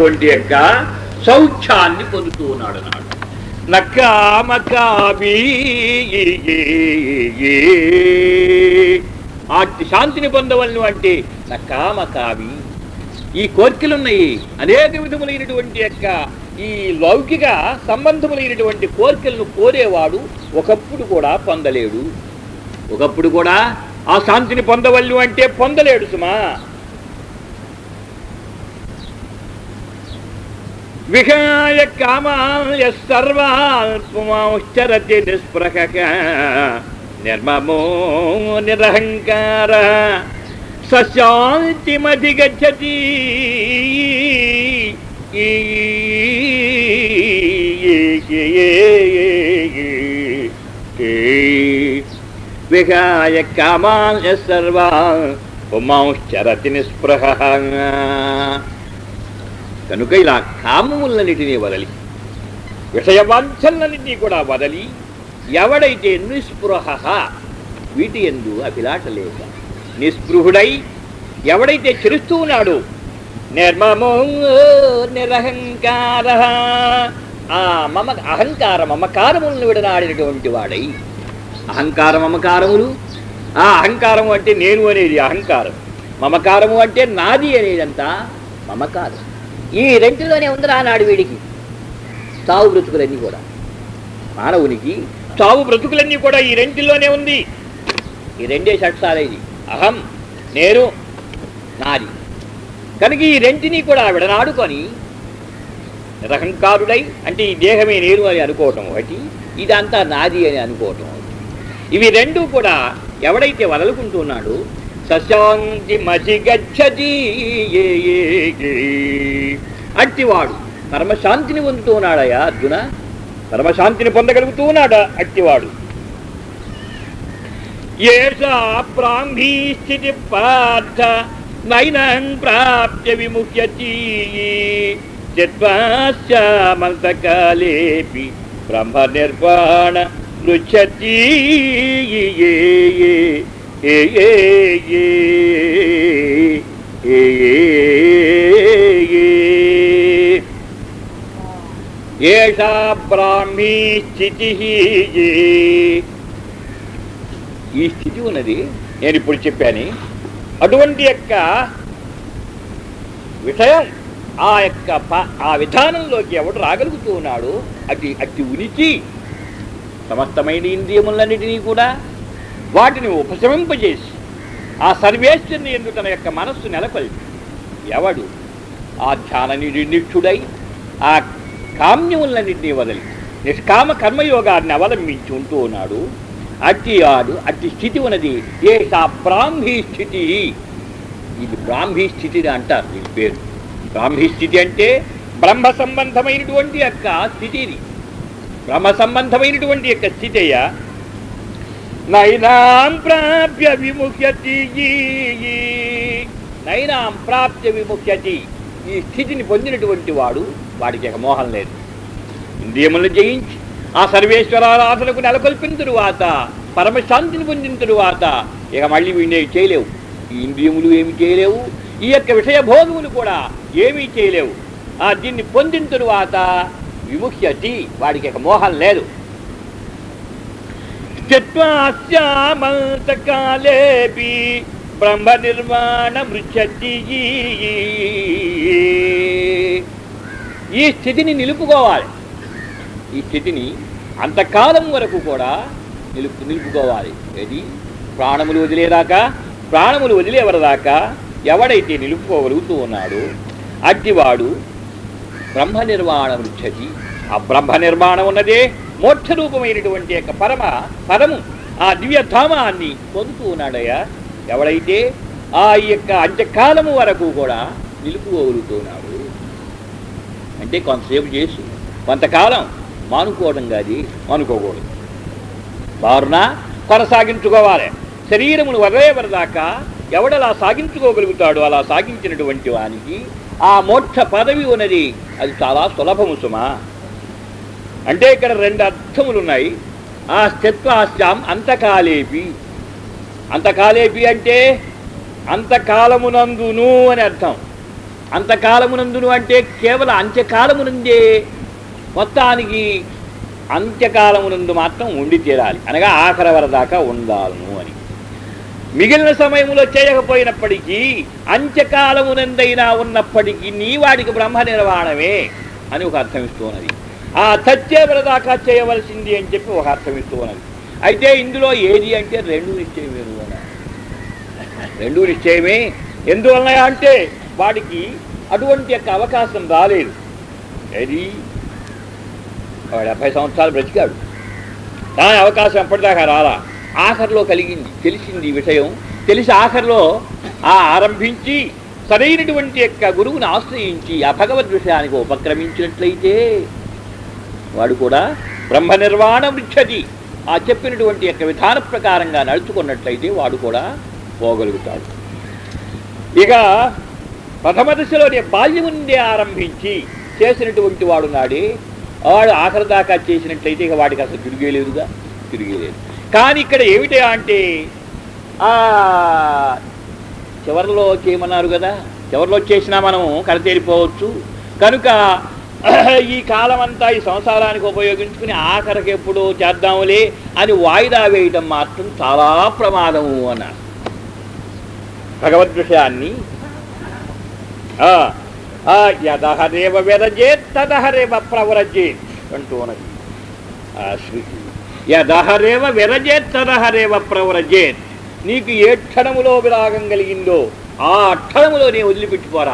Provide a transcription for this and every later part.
వంటి యొక్క సౌఖ్యాన్ని పొందుతూ ఉన్నాడు అన్నాడు నక్కామకాబీ అట్టి శాంతిని పొందవలను అంటే నక్కామకాబి ఈ కోరికలున్నాయి అనేక విధములైనటువంటి యొక్క ఈ లౌకిక సంబంధములైనటువంటి కోరికలను కోరేవాడు ఒకప్పుడు కూడా పొందలేడు ఒకప్పుడు కూడా ఆ శాంతిని పొందవల్లు అంటే పొందలేడు సుమా విహాయ కామాయ సర్వాల్పమాశ్చరతి నిస్పృహ నిర్మమో నిరహంకార సశాంతిమధిగచ్చతి విహాయ కామాయ సర్వాల్పమాశ్చరతి నిస్పృహ కనుక ఇలా కామములన్నిటినీ వదలి విషయవాంఛలన్నింటినీ కూడా వదలి ఎవడైతే నిస్పృహ వీటి ఎందు అభిలాష లేక నిస్పృహుడై ఎవడైతే చెరుస్తూ ఉన్నాడో నిర్మమో నిరహంకార ఆ మమ అహంకార మమకారములను విడనాడినటువంటి వాడై అహంకార మమకారములు ఆ అహంకారము అంటే నేను అనేది అహంకారం మమకారము అంటే నాది అనేదంతా మమకారం ఈ రెంటిలోనే ఉందిరా నాడు వీడికి చావు బ్రతుకులన్నీ కూడా మానవునికి చావు బ్రతుకులన్నీ కూడా ఈ రెంటిలోనే ఉంది ఈ రెండే షట్సాలేది అహం నేను నాది కనుక ఈ రెంటిని కూడా విడనాడుకొని నిరహంకారుడై అంటే ఈ దేహమే నేను అని అనుకోవటం ఒకటి ఇదంతా నాది అని అనుకోవటం ఒకటి ఇవి రెండు కూడా ఎవడైతే వదలుకుంటున్నాడో సశాంతి మజిగచ్చతి అట్టివాడు పరమశాంతిని పొందుతూ ఉన్నాడయా అర్జున పరమశాంతిని పొందగలుగుతూ ఉన్నాడా అట్టివాడు ఏషా బ్రాహ్మీ స్థితి పార్థ నైనం ప్రాప్య విముహ్యతి చిత్వాశ్యామంతకాలేపి బ్రహ్మ నిర్వాణ పృచ్చతి ఏ ఏ ఏ ఏ ఏ ఏషా బ్రాహ్మీ స్థితి ఈ స్థితి ఉన్నది నేను ఇప్పుడు చెప్పాను అటువంటి యొక్క విషయం ఆ యొక్క ప- ఆ విధానంలోకి ఎవడు రాగలుగుతూ ఉన్నాడు అతి అతి ఉనికి సమస్తమైన ఇంద్రియములన్నిటినీ కూడా వాటిని ఉపశమింపజేసి ఆ సర్వేశ్వరుని ఎందు తన యొక్క మనస్సు నెలకొల్పి ఎవడు ఆ ధ్యాన నిష్ఠుడై ఆ కామ్యములన్నింటినీ వదిలి నిష్కామ కర్మయోగాన్ని అవలంబించి ఉంటూ ఉన్నాడు అట్టి ఆడు అట్టి స్థితి ఉన్నది ఏ సా బ్రాహ్మీ స్థితి ఇది బ్రాహ్మీ స్థితి అంటారు దీని పేరు బ్రాహ్మీ స్థితి అంటే బ్రహ్మ సంబంధమైనటువంటి యొక్క స్థితి ఇది బ్రహ్మ సంబంధమైనటువంటి యొక్క స్థితి అయ్యా నైనాం ప్రాప్య విముఖ్యతి నైనాం ప్రాప్య విముఖ్యతి ఈ స్థితిని పొందినటువంటి వాడు వాడికి ఇక మోహం లేదు ఇంద్రియములను జయించి ఆ సర్వేశ్వరారాధనకు నెలకొల్పిన తరువాత పరమశాంతిని పొందిన తరువాత ఇక మళ్ళీ వీడిని చేయలేవు ఈ ఇంద్రియములు ఏమి చేయలేవు ఈ యొక్క విషయ భోగములు కూడా ఏమీ చేయలేవు ఆ దీన్ని పొందిన తరువాత విముఖ్యతి వాడికి ఇక మోహం లేదు త్యక్వాస్యామంతకాలేపి బ్రహ్మ నిర్మాణ మృచ్చతి ఈ స్థితిని నిలుపుకోవాలి ఈ స్థితిని అంతకాలం వరకు కూడా నిలుపు నిలుపుకోవాలి ఏది ప్రాణములు వదిలేదాకా ప్రాణములు వదిలేవరదాకా ఎవడైతే నిలుపుకోగలుగుతూ ఉన్నాడో అట్టివాడు బ్రహ్మ నిర్మాణం రుచ్చతి ఆ బ్రహ్మ నిర్మాణం ఉన్నదే మోక్ష రూపమైనటువంటి యొక్క పరమ పరము ఆ దివ్యధామాన్ని పొందుతూ ఉన్నాడయ్యా ఎవడైతే ఆ యొక్క అంత్యకాలము వరకు కూడా నిలుపుకోగలుగుతున్నాడు అంటే కొంతసేపు చేసు కొంతకాలం మానుకోవడం కాదు మానుకోకూడదు వారున కొనసాగించుకోవాలి శరీరమును వదిలేవరదాకా ఎవడలా సాగించుకోగలుగుతాడో అలా సాగించినటువంటి వానికి ఆ మోక్ష పదవి ఉన్నది అది చాలా సులభము సుమా అంటే ఇక్కడ రెండు అర్థములు ఉన్నాయి ఆ స్థిత్వాస్యాం అంతకాలేపి అంతకాలేపి అంటే అంతకాలమునందును అని అర్థం అంతకాలమునందును అంటే కేవలం అంత్యకాలమునందే మొత్తానికి అంత్యకాలమునందు మాత్రం ఉండి తీరాలి అనగా ఆఖరి వరదాకా ఉండాలను అని మిగిలిన సమయంలో చేయకపోయినప్పటికీ అంత్యకాలమునందైనా ఉన్నప్పటికీ నీ వాడికి బ్రహ్మ నిర్వాణమే అని ఒక అర్థం ఇస్తూ ఉన్నది ఆ సత్యవర దాకా చేయవలసింది అని చెప్పి ఒక అర్థం ఇస్తూ ఉన్నది అయితే ఇందులో ఏది అంటే రెండు నిశ్చయమే అన్నారు రెండు నిశ్చయమే ఎందువలన అంటే వాడికి అటువంటి యొక్క అవకాశం రాలేదు ఏది వాడు డెబ్భై సంవత్సరాలు బ్రతికాడు దాని అవకాశం ఎప్పటిదాకా రాలా ఆఖరిలో కలిగింది తెలిసింది ఈ విషయం తెలిసి ఆఖరిలో ఆ ఆరంభించి సరైనటువంటి యొక్క గురువుని ఆశ్రయించి ఆ భగవద్ విషయానికి ఉపక్రమించినట్లయితే వాడు కూడా బ్రహ్మ నిర్వాణ వృక్షది ఆ చెప్పినటువంటి యొక్క విధాన ప్రకారంగా నడుచుకున్నట్లయితే వాడు కూడా పోగలుగుతాడు ఇక ప్రథమ దశలోనే బాల్యం నుండే ఆరంభించి చేసినటువంటి వాడు నాడే వాడు ఆఖరి దాకా చేసినట్లయితే ఇక వాడికి అసలు తిరిగేలేదుగా తిరిగేలేదు కానీ ఇక్కడ ఏమిటి అంటే ఆ చివరిలో చేయమన్నారు కదా చివరిలో చేసినా మనం కడతేరిపోవచ్చు కనుక ఈ కాలం అంతా ఈ సంసారానికి ఉపయోగించుకుని ఆఖరికి ఎప్పుడు చేద్దాములే అని వాయిదా వేయటం మాత్రం చాలా ప్రమాదము అన్నారు భగవద్ విషయాన్ని ఆ, ఆ, యదహరేవ విరజేత్ తదహరేవ ప్రవరజేత్ అంటూ ఉన్నది ఆ శృతి యదహరేవ విరజేత్ తదహరేవ ప్రవరజేత్ నీకు ఏ క్షణములో విరాగం కలిగిందో ఆ క్షణములోనే వదిలిపెట్టిపోరా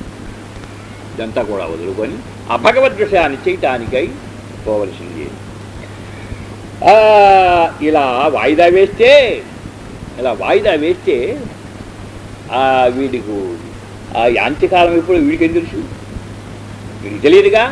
ఇదంతా కూడా వదులుకొని ఆ భగవద్ విషయాన్ని చేయటానికై పోవలసింది ఆ, ఇలా వాయిదా వేస్తే ఇలా వాయిదా వేస్తే ఆ వీడికి ఆ యాంత్యకాలం ఎప్పుడు వీడికి ఏం తెలుసు వీడికి తెలియదుగా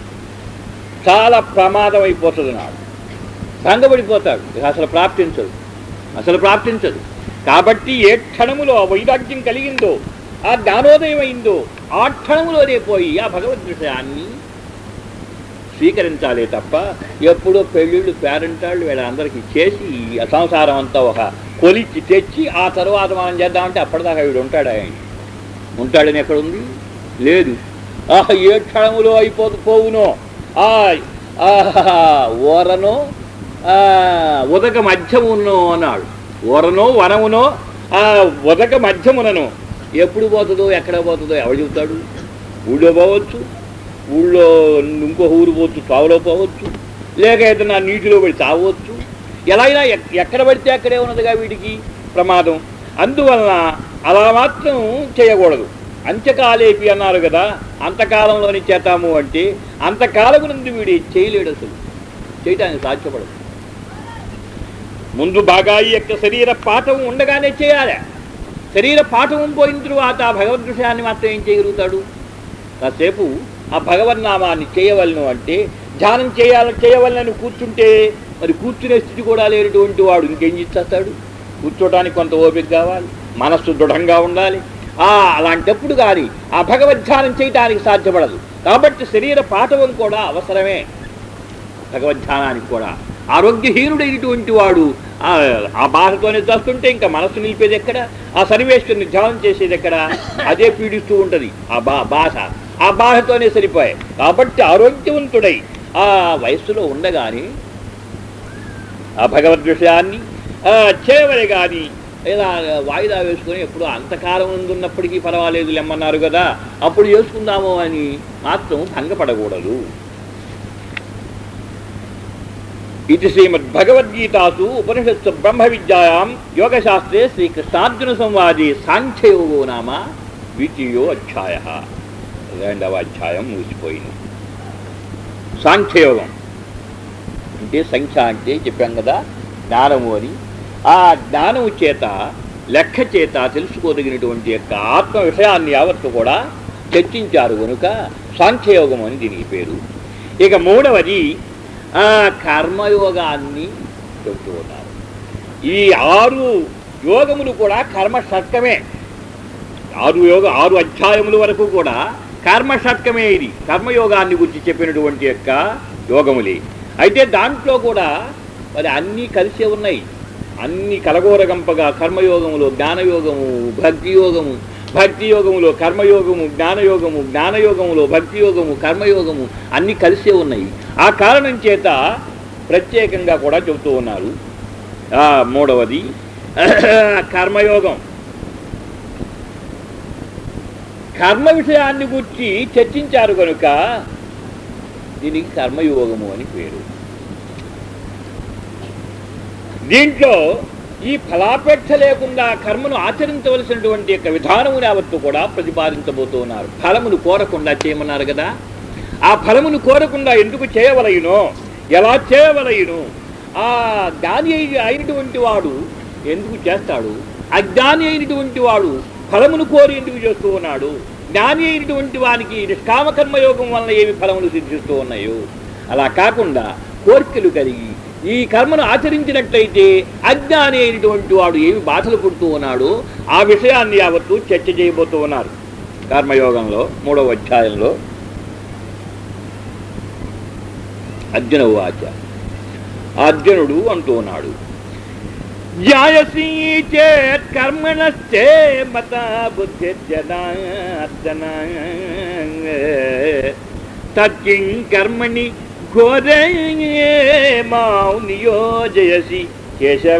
చాలా ప్రమాదం అయిపోతుంది నాడు సంగపడిపోతాడు ఇక అసలు ప్రాప్తించదు అసలు ప్రాప్తించదు కాబట్టి ఏ క్షణములో ఆ వైరాగ్యం కలిగిందో ఆ జ్ఞానోదయం అయిందో ఆ క్షణములోనే పోయి ఆ భగవద్ విషయాన్ని స్వీకరించాలే తప్ప ఎప్పుడో పెళ్ళిళ్ళు పేరెంటాళ్ళు వీళ్ళందరికీ చేసి ఈ సంసారం అంతా ఒక కొలిచి తెచ్చి ఆ తర్వాత మనం చేద్దామంటే అప్పటిదాకా వీడు ఉంటాడు ఆయన ఉంటాడని ఎక్కడ ఉంది లేదు ఆ ఏ క్షణములో అయిపోతు పోవునో ఆ ఆ, ఓరనో ఆ, ఉదక మధ్యమునో అన్నాడు ఓరనో వనమునో ఆ ఉదక మధ్యమునను ఎప్పుడు పోతుందో ఎక్కడ పోతుందో ఎవడు చెబుతాడు ఊళ్ళో పోవచ్చు ఊళ్ళో ఇంకో ఊరు పోవచ్చు తావులో పోవచ్చు లేక ఏదైనా నీటిలో పడి తావచ్చు ఎలా అయినా ఎక్- ఎక్కడ పడితే అక్కడే ఉన్నదిగా వీడికి ప్రమాదం అందువలన అలా మాత్రం చేయకూడదు అంత్యకాలేపి అన్నారు కదా అంతకాలంలోని చేతాము అంటే అంతకాలము నుండి వీడి చేయలేడు అసలు చేయటానికి సాధ్యపడదు ముందు బాగా ఈ యొక్క శరీర పాఠం ఉండగానే చేయాలి శరీర పాఠం పోయిన తరువాత ఆ భగవద్ విషయాన్ని మాత్రం ఏం చేయగలుగుతాడు కాసేపు ఆ భగవన్నామాన్ని చేయవలను అంటే ధ్యానం చేయాలి చేయవలనని కూర్చుంటే మరి కూర్చునే స్థితి కూడా లేనటువంటి వాడు ఇంకేం చేస్తాడు కూర్చోటానికి కొంత ఓపిక కావాలి మనస్సు దృఢంగా ఉండాలి ఆ అలాంటప్పుడు కానీ ఆ భగవద్ధ్యానం చేయటానికి సాధ్యపడదు కాబట్టి శరీర పాఠవం కూడా అవసరమే భగవద్ధ్యానానికి కూడా ఆరోగ్యహీనుడైనటువంటి వాడు ఆ ఆ బాధతోనే చేస్తుంటే ఇంకా మనస్సు నిలిపేది ఎక్కడ ఆ సన్నివేశాన్ని ధ్యానం చేసేది ఎక్కడ అదే పీడిస్తూ ఉంటుంది ఆ బా బాధ ఆ బాధతోనే సరిపోయాయి కాబట్టి ఆరోగ్యవంతుడై ఆ వయస్సులో ఉండగానే ఆ భగవద్ విషయాన్ని ఆ, చేయవలే కానీ ఇలా వాయిదా వేసుకొని ఎప్పుడు అంతకాలం ఉన్నప్పటికీ పర్వాలేదు లెమ్మన్నారు కదా అప్పుడు చేసుకుందాము అని మాత్రం భంగపడకూడదు ఇది శ్రీమద్భగవద్గీతాసు ఉపనిషత్తు బ్రహ్మ విద్యాయాం యోగశాస్త్రే శ్రీకృష్ణార్జున సంవాదే సాంఖ్యయోగో నామ ద్వితీయో అధ్యాయ రెండవ అధ్యాయం ముగిసిపోయింది సాంఖ్యయోగం అంటే సంఖ్య అంటే చెప్పాం కదా జ్ఞానము అని ఆ జ్ఞానము చేత లెక్క చేత తెలుసుకోదగినటువంటి యొక్క ఆత్మ విషయాన్ని యావత్తు కూడా చర్చించారు కనుక సాంఖ్యయోగం అని దీనికి పేరు ఇక మూడవది ఆ కర్మయోగాన్ని చెబుతూ ఉన్నారు ఈ ఆరు యోగములు కూడా కర్మ షట్కమే ఆరు యోగ ఆరు అధ్యాయముల వరకు కూడా కర్మ షట్కమే ఇది కర్మయోగాన్ని గురించి చెప్పినటువంటి యొక్క యోగములే అయితే దాంట్లో కూడా మరి అన్నీ కలిసే ఉన్నాయి అన్ని కలగోరగంపగా కర్మయోగములు జ్ఞానయోగము భక్తి యోగము భక్తి యోగములో కర్మయోగము జ్ఞానయోగము జ్ఞానయోగములో భక్తి యోగము కర్మయోగము అన్నీ కలిసే ఉన్నాయి ఆ కారణం చేత ప్రత్యేకంగా కూడా చెబుతూ ఉన్నారు ఆ, మూడవది కర్మయోగం కర్మ విషయాన్ని గురించి చర్చించారు కనుక దీనికి కర్మయోగము అని పేరు దీంట్లో ఈ ఫలాపేక్ష లేకుండా కర్మను ఆచరించవలసినటువంటి యొక్క విధానము యావత్తు కూడా ప్రతిపాదించబోతూ ఉన్నారు ఫలమును కోరకుండా చేయమన్నారు కదా ఆ ఫలమును కోరకుండా ఎందుకు చేయవలయునో ఎలా చేయవలయును ఆ జ్ఞాని అయి- అయినటువంటి వాడు ఎందుకు చేస్తాడు అజ్ఞాని అయినటువంటి వాడు ఫలమును కోరి ఎందుకు చేస్తూ ఉన్నాడు జ్ఞాని అయినటువంటి వానికి నిష్కామ కర్మయోగం వలన ఏమి ఫలములు సిద్ధిస్తూ ఉన్నాయో అలా కాకుండా కోరికలు కలిగి ఈ కర్మను ఆచరించినట్లయితే అజ్ఞాని అయినటువంటి వాడు ఏమి బాధలు పుడుతూ ఉన్నాడో ఆ విషయాన్ని యావత్తు చర్చ చేయబోతూ ఉన్నారు కర్మయోగంలో మూడవ అధ్యాయంలో అర్జున వాచ అర్జునుడు అంటూ ఉన్నాడు జ్ఞాయసీ చేత్ కర్మణశ్చే మత బుద్ధి జనార్దన తత్కిం కర్మణి ఘోరే మాం నియోజయసి కేశవ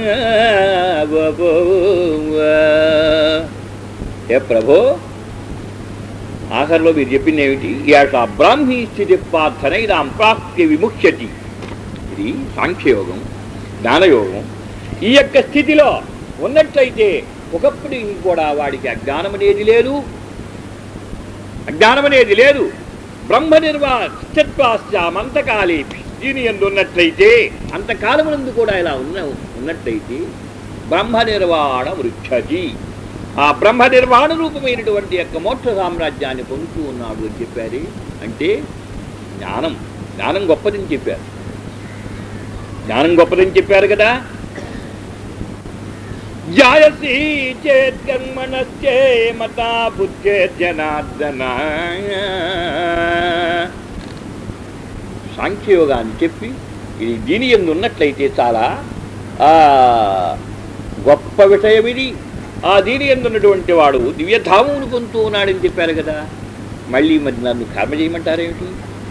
ఏ ప్రభో ఆఖరిలో మీరు చెప్పింది ఏమిటి ఏష బ్రాహ్మీ స్థితి ప్రార్థన ఇదాం ప్రాప్తి విముఖ్యతి ఇది సాంఖ్యయోగం జ్ఞానయోగం ఈ యొక్క స్థితిలో ఉన్నట్లయితే ఒకప్పుడు కూడా వాడికి అజ్ఞానం అనేది లేదు అజ్ఞానం అనేది లేదు బ్రహ్మ నిర్వాస్థామంతకాలే దీని ఎందు ఉన్నట్లయితే అంతకాలమునందు కూడా ఇలా ఉన్న ఉన్నట్లయితే బ్రహ్మ నిర్వాణ వృక్షతి ఆ బ్రహ్మ నిర్వాణ రూపమైనటువంటి యొక్క మోక్ష సామ్రాజ్యాన్ని పొందుతూ ఉన్నాడు అని చెప్పారు అంటే జ్ఞానం జ్ఞానం గొప్పదని చెప్పారు జ్ఞానం గొప్పదని చెప్పారు కదా జాయసి చేత్కర్మణశ్చే మతా బుద్ధే జనార్దన సాంఖ్యయోగాన్ని చెప్పి ఇది దీని ఎందు ఉన్నట్లయితే చాలా ఆ, గొప్ప విషయం ఇది ఆ దీని ఎందు ఉన్నటువంటి వాడు దివ్యధామమును పొందుతూ ఉన్నాడని చెప్పారు కదా మళ్ళీ మరి నన్ను కర్మ చేయమంటారేమిటి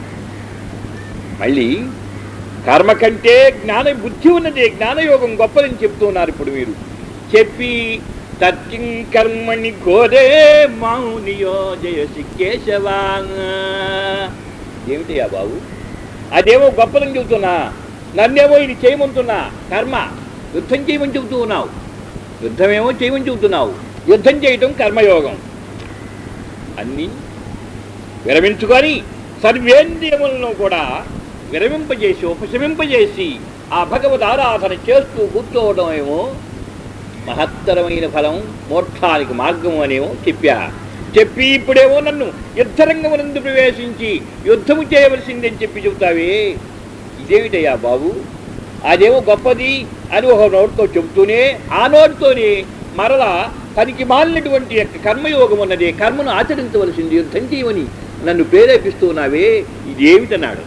మళ్ళీ కర్మ కంటే జ్ఞాన బుద్ధి ఉన్నదే జ్ఞానయోగం గొప్పదని చెప్తున్నారు ఇప్పుడు మీరు చెప్పి తత్కిం కర్మణి ఘోరే మౌనియోజయసి కేశవా ఏమిటయ్యా బాబు అదేమో గొప్పదని చెబుతున్నా నన్నేమో ఇది చేయమంటున్నా కర్మ యుద్ధం చేయమని చెబుతూ ఉన్నావు యుద్ధమేమో చేయమని చెబుతున్నావు యుద్ధం చేయటం కర్మయోగం అన్నీ విరమించుకొని సర్వేంద్రియములను కూడా విరమింపజేసి ఉపశమింపజేసి ఆ భగవద్ ఆరాధన చేస్తూ కూర్చోవడం ఏమో మహత్తరమైన ఫలం మోక్షానికి మార్గం అనేమో చెప్పా చెప్పి ఇప్పుడేమో నన్ను యుద్ధరంగమునందు ప్రవేశించి యుద్ధము చేయవలసిందని చెప్పి చెబుతావే ఇదేమిటయ్యా బాబు అదేమో గొప్పది అని ఒక నోటితో చెబుతూనే ఆ నోటితోనే మరలా తనకి మాలినటువంటి యొక్క కర్మయోగం ఉన్నది కర్మను ఆచరించవలసింది యుద్ధం చేయమని నన్ను ప్రేరేపిస్తున్నావే ఇదేమిటన్నాడు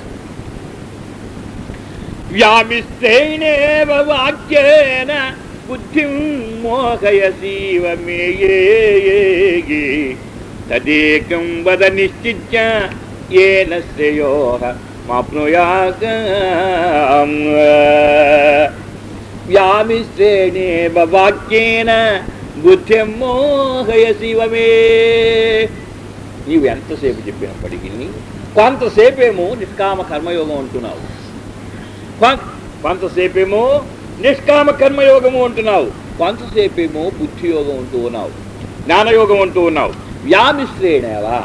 వ్యామిస్తేనేవ వాక్యేన బుద్ధిం మోహయసీవ మేయే తదేకం వద నిశ్చిత్య ఏన శ్రేయో మాప్నుయాక వ్యామిశ్రేణేవ వాక్యేన బుద్ధిం మోహయసీవ మే నీవు ఎంతసేపు చెప్పినప్పటికీ కొంతసేపేమో నిష్కామ కర్మయోగం అంటున్నావు కొం- కొంతసేపేమో నిష్కామ కర్మయోగము అంటున్నావు కొంతసేపేమో బుద్ధి యోగం అంటూ ఉన్నావు జ్ఞానయోగం అంటూ ఉన్నావు వ్యామిశ్రేణేవా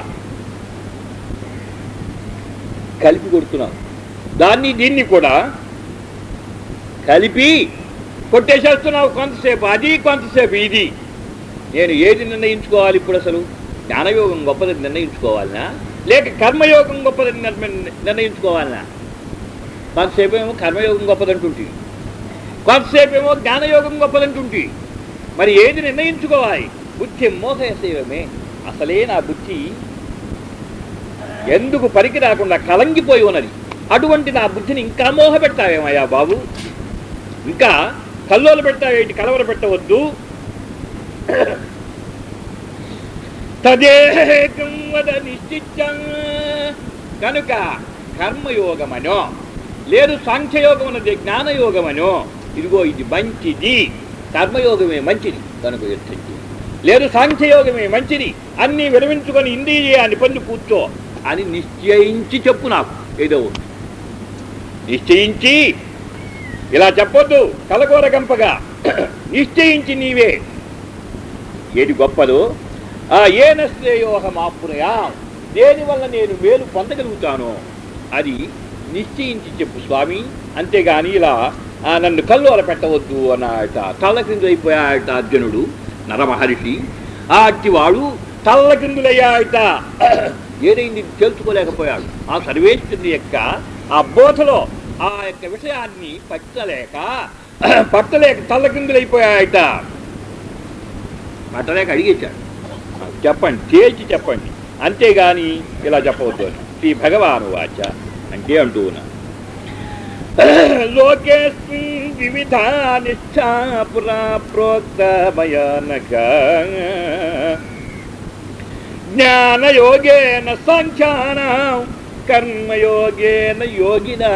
కలిపి కొడుతున్నావు దాన్ని దీన్ని కూడా కలిపి కొట్టేసేస్తున్నావు కొంతసేపు అది కొంతసేపు ఇది నేను ఏది నిర్ణయించుకోవాలి ఇప్పుడు అసలు జ్ఞానయోగం గొప్పదని నిర్ణయించుకోవాలనా లేక కర్మయోగం గొప్పదని నిర్ణ- నిర్ణయించుకోవాలనా కొంతసేపు ఏమో కర్మయోగం గొప్పదంటుంటి కొంతసేపు ఏమో జ్ఞానయోగం గొప్పదంటుంటి మరి ఏది నిర్ణయించుకోవాలి బుద్ధి మోసయసేవమే అసలే నా బుద్ధి ఎందుకు పనికి రాకుండా కలంగిపోయి ఉన్నది అటువంటి నా బుద్ధిని ఇంకా మోహ పెడతావేమయ్యా బాబు ఇంకా కల్లోలు పెడతావేంటి కలవర పెట్టవద్దు తదేకం వద నిశ్చిత్యం కనుక కర్మయోగమనో లేదు సాంఖ్యయోగమన్నది జ్ఞానయోగమనో ఇదిగో ఇది మంచిది కర్మయోగమే మంచిది కనుక యుద్ధం చేయి. లేదు సాంఖ్యయోగమే మంచిది అన్నీ విరమించుకొని ఇంద్రియాన్ని పొంది కూర్చో అని నిశ్చయించి చెప్పు నాకు ఏదో ఒకటి. నిశ్చయించి ఇలా చెప్పొద్దు కలకూర గంపగా నిశ్చయించి నీవే ఏది గొప్పదో ఆ ఏన శ్రేయోహమాపునయా దేనివల్ల నేను మేలు పొందగలుగుతానో అది నిశ్చయించి చెప్పు స్వామి అంతేగాని ఇలా ఆ, నన్ను కల్లోల పెట్టవద్దు అన్నాట తల్ల క్రిందులైపోయాట అర్జునుడు నరమహర్షి ఆ అట్టివాడు తల్ల క్రిందులయ్యాట ఏదైంది తెలుసుకోలేకపోయాడు ఆ సర్వేశ్వరుని యొక్క ఆ బోధలో ఆ యొక్క విషయాన్ని పట్టలేక పట్టలేక తల్ల క్రిందులైపోయాయట పట్టలేక అడిగేశాడు చెప్పండి తేల్చి చెప్పండి అంతేగాని ఇలా చెప్పవద్దు అని శ్రీ భగవాను వాచ అంటే అంటూ ఉన్నా లోకేస్మిన్ వివిధా నిష్ఠా పురా ప్రోక్త భయానక జ్ఞానయోగేన సాంఖ్యానాం కర్మయోగేన యోగినా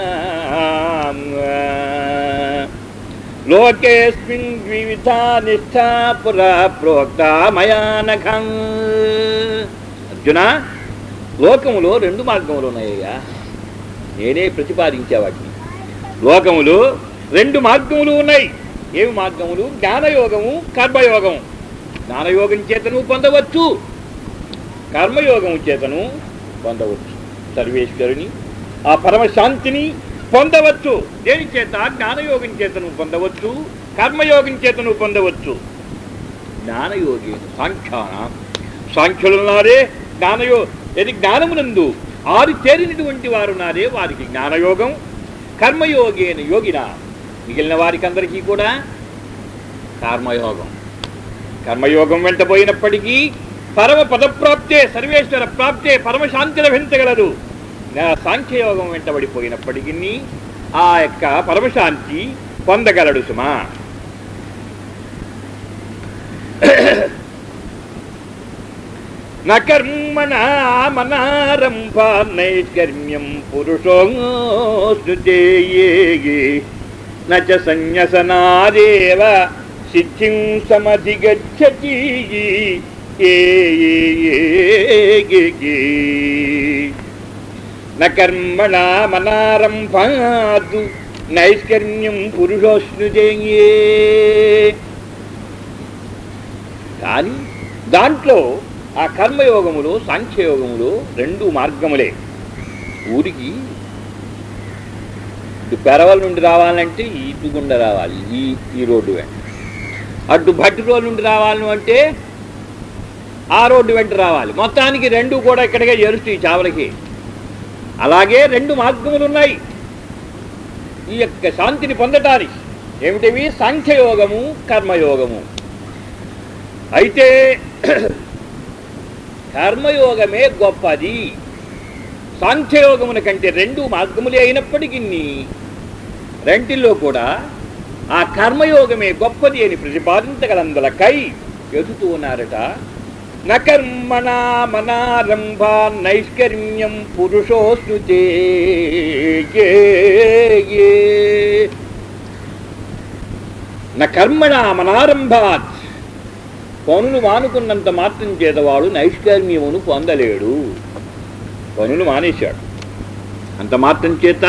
లోకేస్మిన్ వివిధా నిష్ఠా పురా ప్రోక్త మయానఖం అర్జున లోకములో రెండు మార్గములు ఉన్నాయ్యా నేనే ప్రతిపాదించే వాటిని లోకములు రెండు మార్గములు ఉన్నాయి ఏమి మార్గములు జ్ఞానయోగము కర్మయోగము జ్ఞానయోగం చేతను పొందవచ్చు కర్మయోగము చేతను పొందవచ్చు సర్వేశ్వరుని ఆ పరమశాంతిని పొందవచ్చు దేని చేత జ్ఞానయోగం చేతను పొందవచ్చు కర్మయోగం చేతను పొందవచ్చు జ్ఞానయోగి సాంఖ్యాన సాంఖ్యులున్నారే జ్ఞానయో ఇది జ్ఞానమునందు ఆరు చేరినటువంటి వారు ఉన్నారే వారికి జ్ఞానయోగం కర్మయోగేన యోగిన మిగిలిన వారికి అందరికీ కూడా కర్మయోగం కర్మయోగం వెంట పోయినప్పటికీ పరమ పదప్రాప్తే సర్వేశ్వర ప్రాప్తే పరమశాంతి లభించగలదు నా సాంఖ్యయోగం వెంటబడిపోయినప్పటికీ ఆ యొక్క పరమశాంతి పొందగలడు సుమా న కర్మణ మనారంభ నైష్కర్మ్యం పురుషో స్నుతే నచ సన్యసనాదేవ సిద్ధిం సమధిగచ్చతి ఏ న కర్మణ మనారంభాదు నైష్కర్మ్యం పురుషోష్ణుజేయే కానీ దాంట్లో ఆ కర్మయోగములు సాంఖ్యయోగములు రెండు మార్గములే ఊరికి ఇటు పెరవల నుండి రావాలంటే ఇటు గుండా రావాలి ఈ ఈ రోడ్డు వెంట అటు భట్టి రోడ్ నుండి రావాలి అంటే ఆ రోడ్డు వెంట రావాలి మొత్తానికి రెండు కూడా ఇక్కడికే చేరుస్తాయి చావలకి అలాగే రెండు మార్గములు ఉన్నాయి ఈ యొక్క శాంతిని పొందటానికి ఏమిటివి సాంఖ్యయోగము కర్మయోగము అయితే కర్మయోగమే గొప్పది సాంఖ్యయోగమున కంటే రెండు మార్గములే అయినప్పటికీ రెంటిల్లో కూడా ఆ కర్మయోగమే గొప్పది అని ప్రతిపాదించగలందలకై ఎదుతూ ఉన్నారట నకర్మణ మనారంభ నైష్కర్మ్యం పురుషోస్నుతే నకర్మణ మనారంభాత్ పనులు మానుకున్నంత మాత్రం చేతవాడు నైష్కర్మ్యమును పొందలేడు పనులు మానేశాడు అంత మాత్రం చేత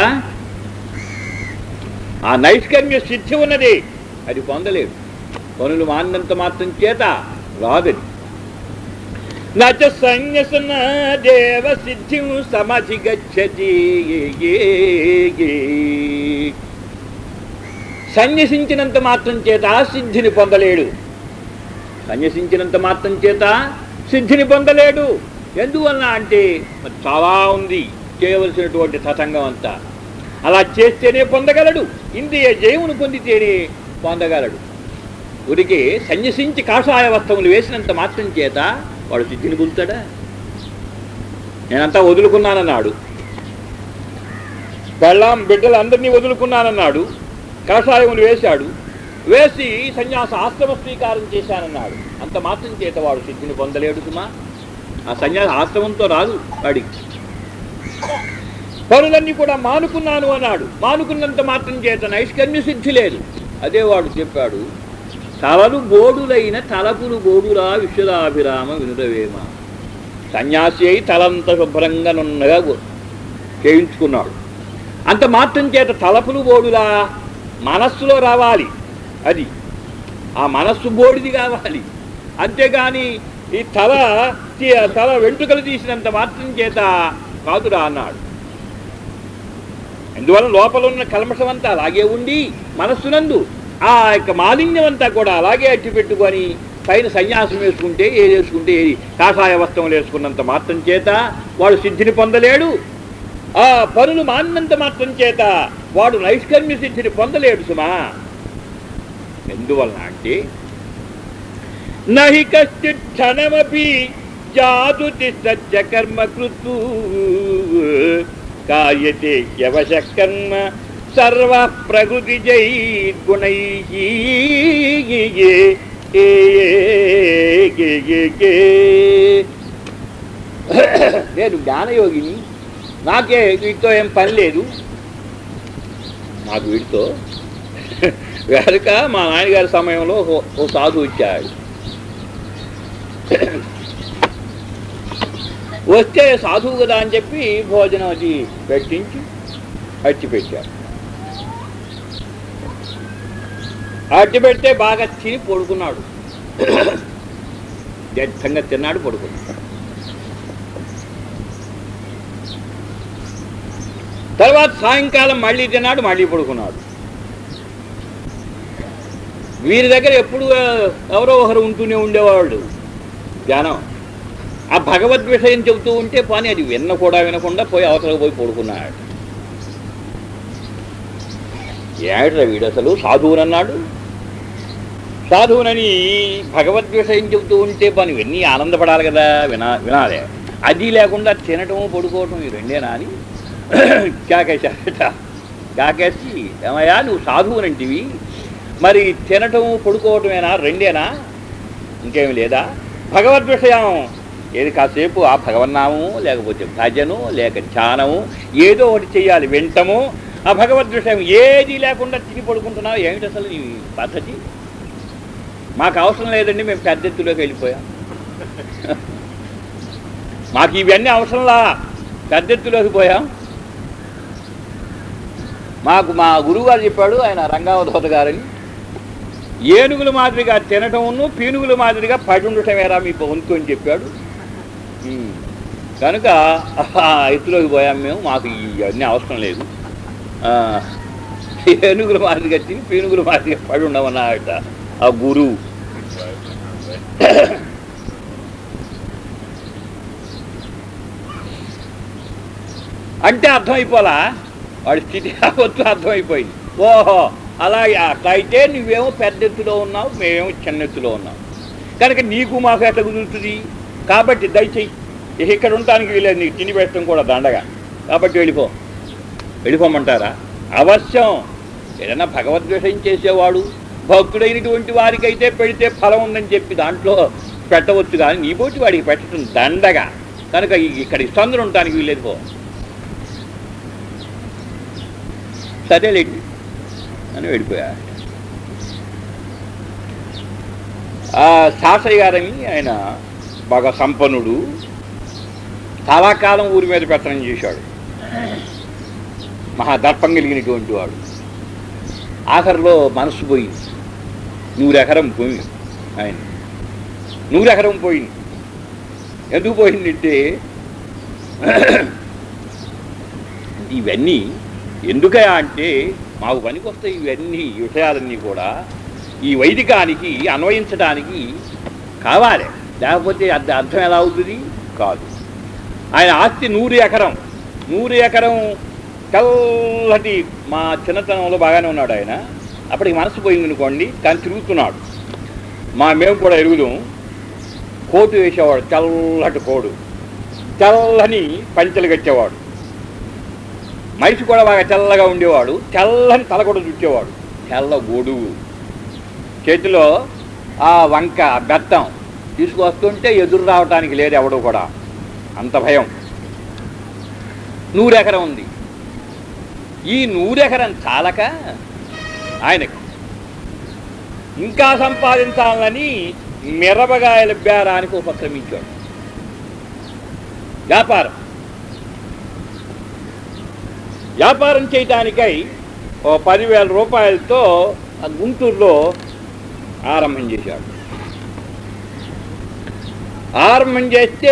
ఆ నైష్కర్మ్య సిద్ధి ఉన్నది అది పొందలేడు పనులు మాన్నంత మాత్రం చేత రాదది నచ సంయసన దేవ సిద్ధిం సమధిగచ్చతి సన్యసించినంత మాత్రం చేత సిద్ధిని పొందలేడు సన్యసించినంత మాత్రం చేత సిద్ధిని పొందలేడు ఎందువలన అంటే మరి చాలా ఉంది చేయవలసినటువంటి తతంగం అంతా అలా చేస్తేనే పొందగలడు ఇంద్రియ జయమును పొందితేనే పొందగలడు ఉరికి సన్యసించి కాషాయ వస్త్రములు వేసినంత మాత్రం చేత వాడు సిద్ధిని పొందుతాడా నేనంతా వదులుకున్నానన్నాడు పెళ్ళాం బిడ్డలు అందరినీ వదులుకున్నానన్నాడు కాషాయములు వేశాడు వేసి సన్యాస ఆశ్రమ స్వీకారం చేశానన్నాడు అంత మాత్రం చేత వాడు సిద్ధిని పొందలేడు సుమా ఆ సన్యాస ఆశ్రమంతో రాదు వాడికి పనులన్నీ కూడా మానుకున్నాను అన్నాడు మానుకున్నంత మాత్రం చేత నైష్కర్మ్య సిద్ధి లేదు అదే వాడు చెప్పాడు తలలు బోడులైన తలపులు బోడులా విశ్వదాభిరామ వినురవేమ సన్యాసి అయి తలంత శుభ్రంగా నున్నగా గో- చేయించుకున్నాడు అంత మాత్రం చేత తలపులు బోడులా మనస్సులో రావాలి అది ఆ మనస్సు బోడిది కావాలి అంతేగాని ఈ తల తీ- తల వెంట్రుకలు తీసినంత మాత్రం చేత కాదురా అన్నాడు అందువల్ల లోపల ఉన్న కల్మషం అంతా అలాగే ఉండి మనస్సునందు ఆ యొక్క మాలిన్యం అంతా కూడా అలాగే అట్టి పెట్టుకొని పైన సన్యాసం వేసుకుంటే ఏది వేసుకుంటే ఏది కాషాయ వస్త్రం వేసుకున్నంత మాత్రం చేత వాడు సిద్ధిని పొందలేడు ఆ పనులు మాన్నంత మాత్రం చేత వాడు నైష్కర్మ్య సిద్ధిని పొందలేడు సుమా ఎందువలన అంటే నహి కశ్చిత్ క్షణమపి జాతుతి సత్య కర్మ కృతు కార్యతే యవశ కర్మ సర్వ ప్రకృతి జై గుణై నేను జ్ఞానయోగిని నాకే వీటితో ఏం పని లేదు నాకు వీటితో వెనక మా నాన్నగారి సమయంలో ఓ- ఓ సాధువు ఇచ్చాడు వస్తే సాధువు కదా అని చెప్పి భోజనం అది పెట్టించి అట్టి పెట్టారు అట్టి పెడితే బాగా తిని పడుకున్నాడు దట్టంగా తిన్నాడు పడుకున్నాడు తర్వాత సాయంకాలం మళ్ళీ తిన్నాడు మళ్ళీ పడుకున్నాడు వీరి దగ్గర ఎప్పుడు ఆ, ఎవరో ఒకరు ఉంటూనే ఉండేవాళ్ళు ధ్యానం ఆ భగవద్ విషయం చెబుతూ ఉంటే పని అది విన్న కూడా వినకుండా పోయి అవతలకు పోయి పడుకున్నాడు ఏమిట్రా వీడు అసలు సాధువునన్నాడు సాధువునని భగవద్ విషయం చెబుతూ ఉంటే పని విన్ని ఆనందపడాలి కదా వినా వినాలే అది లేకుండా తినటము పడుకోవటం ఈ రెండేనా అని కాకేశాడట కాకేసి ఏమయ్యా నువ్వు సాధువునంటివి మరి తినటం పడుకోవటమేనా రెండేనా ఇంకేమి లేదా భగవద్ విషయం ఏది కాసేపు ఆ భగవన్నామము లేకపోతే భజను లేక ధ్యానము ఏదో ఒకటి చెయ్యాలి వింటము ఆ భగవద్ విషయం ఏది లేకుండా తిని పడుకుంటున్నావు ఏమిటి అసలు నీ పద్ధతి మాకు అవసరం లేదండి మేము పెద్ద ఎత్తులోకి వెళ్ళిపోయాం మాకు ఇవన్నీ అవసరంలా పెద్ద ఎత్తులోకి పోయాం మాకు మా గురువుగారు చెప్పాడు ఆయన రంగావధోత గారని ఏనుగుల మాదిరిగా తినటమును పీనుగుల మాదిరిగా పడి ఉండటమేరా మీ వంతు అని చెప్పాడు ఉమ్. కనుక ఆ ఎత్తులోకి పోయాం మేము మాకు ఇవన్నీ అవసరం లేదు ఆ, ఏనుగుల మాదిరిగా తిని పీనుగుల మాదిరిగా పడి ఉండమన్నాడట ఆ గురువు అంటే అర్థమైపోలా వాడి స్థితి యావత్తు అర్థమైపోయింది ఓహో అలాగే అట్లా అయితే నువ్వేమో పెద్ద ఎత్తులో ఉన్నావు మేమేమో చిన్న ఎత్తులో ఉన్నాం కనుక నీకు మాకు ఎట్లా కుదురుతుంది కాబట్టి దయచేయి ఇక ఇక్కడ ఉండటానికి వీలేదు నీకు తిని పెట్టడం కూడా దండగా కాబట్టి వెళ్ళిపో వెళ్ళిపోమంటారా అవశ్యం ఏదైనా భగవద్వేషం చేసేవాడు భక్తుడైనటువంటి వారికైతే పెడితే ఫలం ఉందని చెప్పి దాంట్లో పెట్టవచ్చు కానీ నీ పోటీ వాడికి పెట్టడం దండగా కనుక ఈ- ఇక్కడ ఇష్టందరూ ఉండటానికి వీలేదు పో సరేలేండి అని వెళ్ళిపోయా ఆ శాస్త్రి గారని ఆయన బాగా సంపన్నుడు చాలా కాలం ఊరి మీద పెత్తనం చేశాడు మహా దర్పం కలిగినటువంటి వాడు ఆఖరిలో మనసు పోయింది నూరెకరం పోయింది ఆయన నూరెకరం పోయింది ఎందుకు పోయిందంటే ఇవన్నీ ఎందుకయా అంటే మాకు పనికొస్తాయి ఇవన్నీ ఈ విషయాలన్నీ కూడా ఈ వైదికానికి అన్వయించడానికి కావాలి లేకపోతే అది అర్థం ఎలా అవుతుంది కాదు ఆయన ఆస్తి నూరు ఎకరం నూరు ఎకరం చల్లటి మా చిన్నతనంలో బాగానే ఉన్నాడు ఆయన అప్పటికి మనసు పోయింది అనుకోండి కానీ తిరుగుతున్నాడు మా మేము కూడా ఎరుగుదాం కోటు వేసేవాడు చల్లటి కోడు తెల్లని పంచెలు కట్టేవాడు మనిషి కూడా బాగా తెల్లగా ఉండేవాడు తెల్లని తల కూడా చుట్టేవాడు తెల్ల గొడుగు చేతిలో ఆ వంక బెత్తం తీసుకొస్తుంటే ఎదురు రావటానికి లేదు ఎవడు కూడా అంత భయం నూరెకరం ఉంది ఈ నూరెకరం చాలక ఆయనకు ఇంకా సంపాదించాలని మిరపగాయల బేరానికి ఉపక్రమించాడు వ్యాపారం వ్యాపారం చేయటానికై ఓ పదివేల రూపాయలతో ఆ గుంటూరులో ఆరంభం చేశాడు ఆరంభం చేస్తే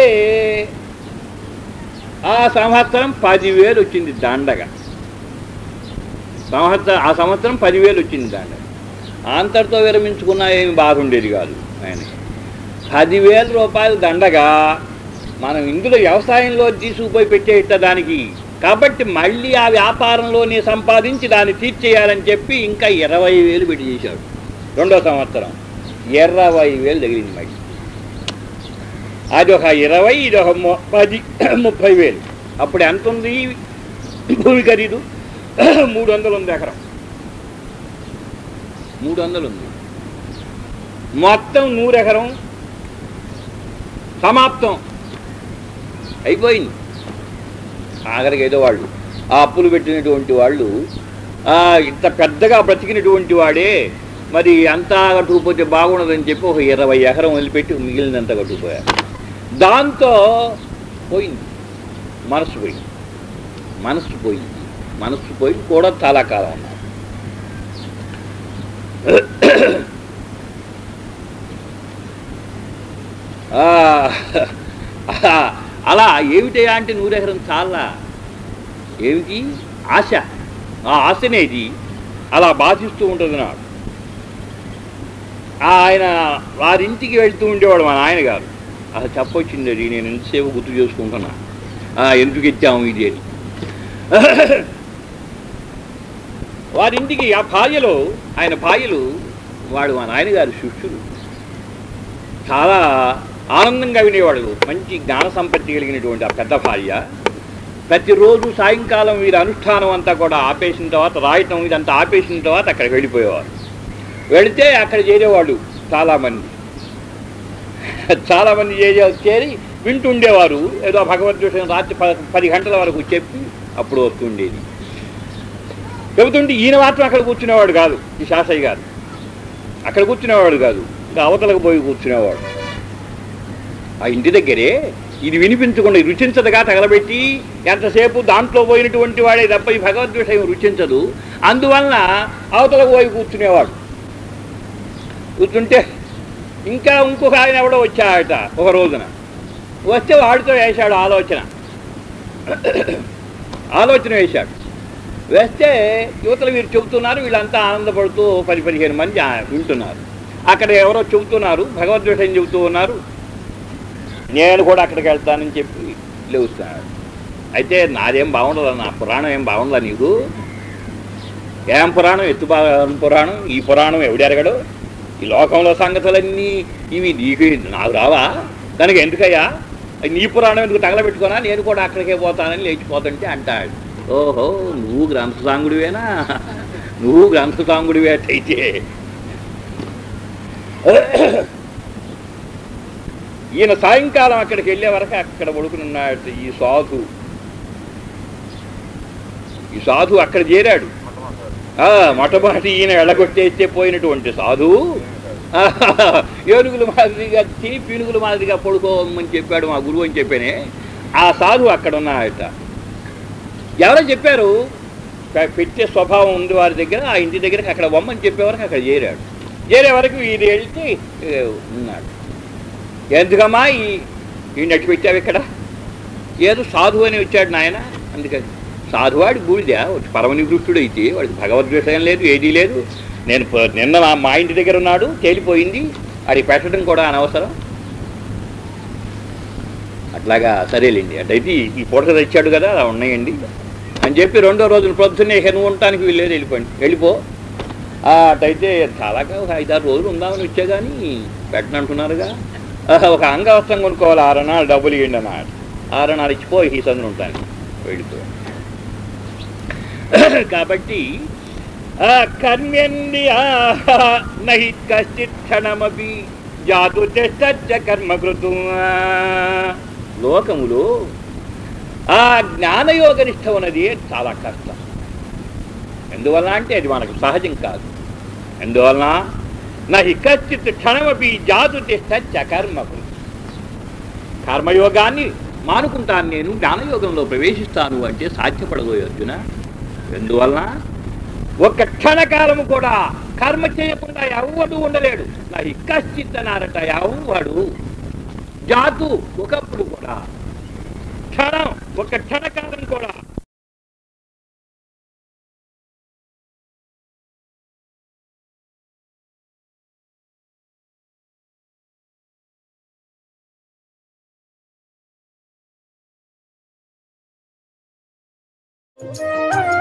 ఆ సంవత్సరం పదివేలు వచ్చింది దండగా సంవత్సరం ఆ సంవత్సరం పదివేలు వచ్చింది దండగా అంతటితో విరమించుకున్నా ఏమి బాధ ఉండేది కాదు ఆయన పదివేల రూపాయలు దండగా మనం ఇందులో వ్యవసాయంలో తీసుకుపోయి పెట్టేట దానికి కాబట్టి మళ్ళీ ఆ వ్యాపారంలోనే సంపాదించి దాన్ని తీర్చేయాలని చెప్పి ఇంకా ఇరవై వేలు పెట్టి చేశాడు రెండో సంవత్సరం ఇరవై వేలు తగిలింది మళ్ళీ అది ఒక ఇరవై ఇది ఒక ము- పది ముప్పై వేలు అప్పుడు ఎంత ఉంది భూమి ఖరీదు మూడు వందలు ఉంది ఎకరం మూడు వందలు ఉంది మొత్తం నూరు ఎకరం సమాప్తం అయిపోయింది ఆఖరికి ఏదో వాళ్ళు ఆ అప్పులు పెట్టినటువంటి వాళ్ళు ఆ, ఇంత పెద్దగా బ్రతికినటువంటి వాడే మరి అంతా కట్టుకుపోతే బాగుండదని చెప్పి ఒక ఇరవై ఎకరం వదిలిపెట్టి మిగిలినంత కట్టుకుపోయారు దాంతో పోయింది మనసు పోయింది మనసు పోయింది మనసు పోయి కూడా చాలా కాలం ఉన్నారు ఆ, అలా ఏమిటయా అంటే నూరెకరం చాలా ఏమిటి ఆశ ఆ ఆశనేది అలా బాధిస్తూ ఉంటుంది నాకు ఆయన వారింటికి వెళ్తూ ఉండేవాడు మా నాయన గారు అసలు చెప్పొచ్చింది అది నేను ఎంతసేపు గుర్తు చేసుకుంటున్నా ఆ, ఎందుకు ఎత్తాము ఇది అని వారింటికి ఆ భార్యలో ఆయన భార్యలు వాడు మా నాయనగారి శిష్యుడు చాలా ఆనందంగా వినేవాడు మంచి జ్ఞాన సంపత్తి కలిగినటువంటి ఆ పెద్ద భార్య ప్రతిరోజు సాయంకాలం వీరి అనుష్ఠానం అంతా కూడా ఆపేసిన తర్వాత రాయటం ఇదంతా ఆపేసిన తర్వాత అక్కడికి వెళ్ళిపోయేవారు వెళితే అక్కడ చేరేవాళ్ళు చాలామంది చాలామంది చేరే చేరి వింటుండేవారు ఏదో భగవద్గీత రాత్రి ప- పది గంటల వరకు చెప్పి అప్పుడు వస్తుండేది చెబుతుంటే ఈయన మాత్రం అక్కడ కూర్చునేవాడు కాదు ఈ శాసయ్య గారు అక్కడ కూర్చునేవాడు కాదు ఇంకా అవతలకు పోయి కూర్చునేవాడు ఆ ఇంటి దగ్గరే ఇది వినిపించకుండా రుచించదుగా తగలబెట్టి ఎంతసేపు దాంట్లో పోయినటువంటి వాడే తప్ప ఈ భగవద్ విషయం రుచించదు అందువలన అవతలకు పోయి కూర్చునేవాడు కూర్చుంటే ఇంకా ఇంకొక ఆయన ఎవడో వచ్చాడట ఒక రోజున వస్తే వాడితో వేశాడు ఆలోచన ఆలోచన వేశాడు వేస్తే యువతలు వీరు చెబుతున్నారు వీళ్ళంతా ఆనందపడుతూ పది పదిహేను మంది ఆ- వింటున్నారు అక్కడ ఎవరో చెబుతున్నారు భగవద్గీతం చెబుతూ ఉన్నారు నేను కూడా అక్కడికి వెళ్తానని చెప్పి లేవుస్తున్నాడు అయితే నాదేం బాగుండదు నా పురాణం ఏం బాగుందా నీకు ఏం పురాణం ఎత్తు బా- పురాణం ఈ పురాణం ఎవడెరగడు ఈ లోకంలో సంగతులన్నీ ఇవి నీకు నాకు రావా దానికి ఎందుకయ్యా అది నీ పురాణం ఎందుకు తగలబెట్టుకోనా నేను కూడా అక్కడికే పోతానని లేచిపోతుంటే అంటాడు ఓహో నువ్వు గ్రంథసాంగుడివేనా నువ్వు గ్రంథసాంగుడివే అయితే ఈయన సాయంకాలం అక్కడికి వెళ్ళే వరకు అక్కడ పడుకునున్నాడు ఈ సాధు ఈ సాధు అక్కడ చేరాడు ఆ, మొట్టమొదటి ఈయన వెళ్ళగొట్టేస్తే పోయినటువంటి సాధువు ఆ, ఏనుగుల మాదిరిగా తిని పీనుగుల మాదిరిగా పడుకోమని చెప్పాడు మా గురువు అని చెప్పానే ఆ సాధువు అక్కడ ఉన్నాయట ఎవరో చెప్పారు పె- పెట్టే స్వభావం ఉంది వారి దగ్గర ఆ ఇంటి దగ్గర అక్కడ బొమ్మని చెప్పే వరకు అక్కడ చేరాడు చేరే వరకు ఇది వెళ్తే ఏ, ఉన్నాడు ఎందుకమ్మా ఈ ఈ నడిచి పెట్టావు ఇక్కడ ఏదో సాధువు అని వచ్చాడు నాయన అందుకని సాధువాడి బూడిద పరమ నివృత్తుడు అయితే వాడికి భగవద్విషయం లేదు ఏదీ లేదు నేను ప- నిన్న నా మా ఇంటి దగ్గర ఉన్నాడు తేలిపోయింది అది పెట్టడం కూడా అనవసరం అట్లాగా సరేలేండి అటైతే ఈ- ఈ పూట తెచ్చాడు కదా అలా ఉన్నాయండి అని చెప్పి రెండో రోజున ప్రొద్దున్నే ఇక నువ్వు ఉండటానికి వీళ్ళేది వెళ్ళిపోండి వెళ్ళిపో ఆ, అటైతే చాలాగా ఒక ఐదారు రోజులు ఉందామని వచ్చా కానీ పెట్టనంటున్నారుగా ఆహా, ఒక అంగవస్త్రం కొనుక్కోవాలి ఆరనాలు డబ్బులు ఇవ్వండి అన్నమాట ఆరనాలు ఇచ్చిపో ఈ సందులు ఉంటాను వెళ్ళిపో కాబట్టి ఆ కర్మ్యండియా నహి కశ్చిత్ క్షణమపి జాతు తిష్టచ్చ కర్మకృతు లోకములో ఆ జ్ఞానయోగ నిష్ట ఉన్నది చాలా కష్టం ఎందువల్ల అంటే అది మనకు సహజం కాదు ఎందువలన నహి కశ్చిత్ క్షణమపి జాతు తిష్టచ్చ కర్మకృతు కర్మయోగాన్ని మానుకుంటాను నేను జ్ఞానయోగంలో ప్రవేశిస్తాను అంటే సాధ్యపడదు అర్జున ఎందువలన ఒక్క క్షణకాలము కూడా కర్మ చేయకుండా ఎవడు ఉండలేడు నా ఇక్కశ్చిత్తనారట ఎవడు జాతు ఒకప్పుడు కూడా క్షణం ఒక క్షణకాలం కూడా Thank you.